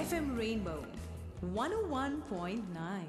FM Rainbow 101.9.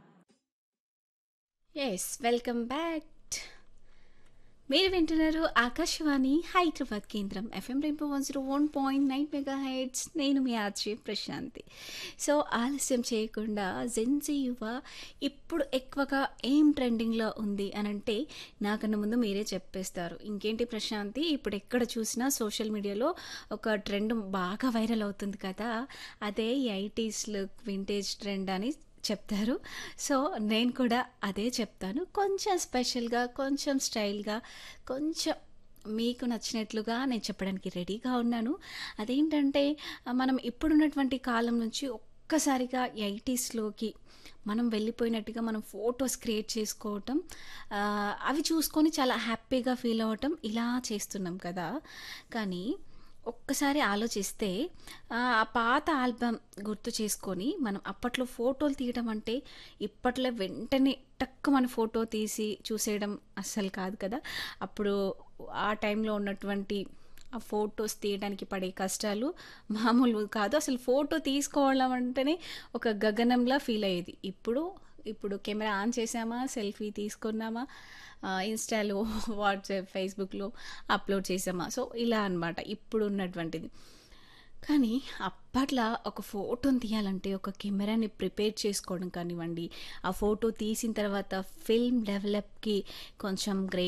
Yes welcome back మీరు వింటున్నారు ఆకాశవాణి హైదరాబాద్ కేంద్రం FM rainbow one zero one point nine megahertz నేను మీ ఆర్జే ప్రశాంతి సో ఆలస్యం చేయకుండా జెన్జీ యువ ఇప్పుడు ఎక్కువగా ఏం ట్రెండింగ్లో ఉంది అని అంటే నాకన్నా ముందు మీరే చెప్పేస్తారు ఇంకేంటి ప్రశాంతి ఇప్పుడు ఎక్కడ చూసినా సోషల్ మీడియాలో ఒక ట్రెండ్ బాగా వైరల్ అవుతుంది కదా అదే ఈ ఐటీస్ లుక్ వింటేజ్ ట్రెండ్ అని చెప్తారు సో నేను కూడా అదే చెప్తాను కొంచెం స్పెషల్గా కొంచెం స్టైల్గా కొంచెం మీకు నచ్చినట్లుగా నేను చెప్పడానికి రెడీగా ఉన్నాను అదేంటంటే మనం ఇప్పుడున్నటువంటి కాలం నుంచి ఒక్కసారిగా ఎయిటీస్లోకి మనం వెళ్ళిపోయినట్టుగా మనం ఫొటోస్ క్రియేట్ చేసుకోవటం ఆ, అవి చూసుకొని చాలా హ్యాపీగా ఫీల్ అవ్వటం ఇలా చేస్తున్నాం కదా కానీ ఒక్కసారి ఆలోచిస్తే ఆ ఆ పాత ఆల్బమ్ గుర్తు చేసుకొని మనం అప్పట్లో ఫోటోలు తీయడం అంటే ఇప్పట్లో వెంటనే టక్కు మన ఫోటో తీసి చూసేయడం అస్సలు కాదు కదా అప్పుడు ఆ టైంలో ఉన్నటువంటి ఆ ఫొటోస్ తీయడానికి పడే కష్టాలు మామూలు కాదు అసలు ఫోటో తీసుకోవడం అంటేనే ఒక గగనంలా ఫీల్ అయ్యేది ఇప్పుడు ఇప్పుడు కెమెరా ఆన్ చేసామా సెల్ఫీ తీసుకున్నామా ఆ, ఇన్స్టాలో వాట్సాప్ ఫేస్బుక్లో అప్లోడ్ చేసామా సో ఇలా అన్నమాట ఇప్పుడు ఉన్నటువంటిది కానీ అప్పట్లో ఒక ఫోటోని తీయాలంటే ఒక కెమెరాని ప్రిపేర్ చేసుకోవడం కానివ్వండి ఆ ఫోటో తీసిన తర్వాత ఫిల్మ్ డెవలప్కి కొంచెం గ్రే